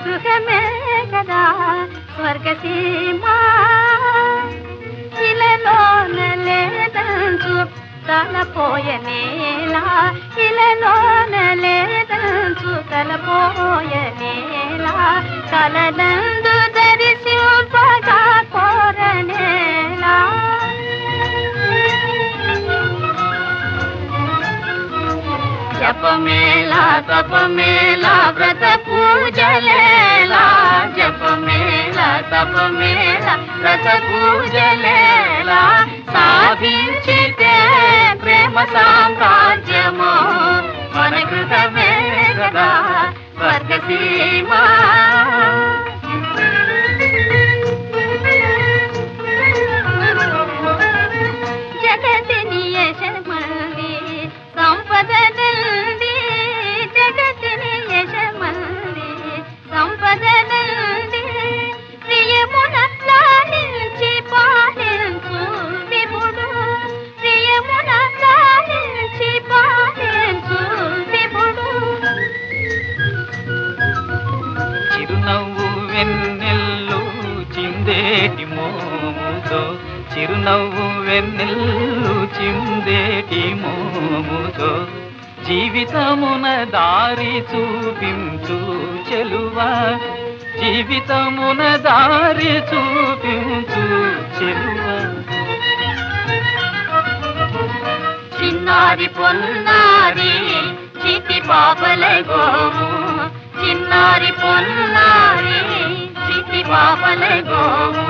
గృహమే కదా స్వర్గసీమ ఇలలోన లేదంచు తలపోయనేలా ఇలలోన లేదంచు తలపోయనేలా కలనందు దరిశిల్పగా కోరనేలా జపమేలా తపమేలా వ్రత పూజలేలా జపమేలా తపమేలా వ్రత పూజలేలా సాధించితే ప్రేమ సామ్రాజ్యము మన కృతమే కదా స్వర్గసీమా జగతిని యశమంది సంపద నంది జగతిని యశమంది సంపద నంది ప్రియమున లాలించి పాలించు విపుడు ప్రియమున లాలించి పాలించు విపుడు చిరునవ్వు వెన్నెల్లు చిందేటి మోముతో చిరునవ్వు వెన్నెల్లు చిందేటి మోముతో జీవితమున దారి చూపించు చెలువా జీవితమున దారి చూపించు చెలువా చిన్నారి పొన్నారి చిటి పాపల గోము చిన్నారి పొన్నారి చిటి పాపల గోము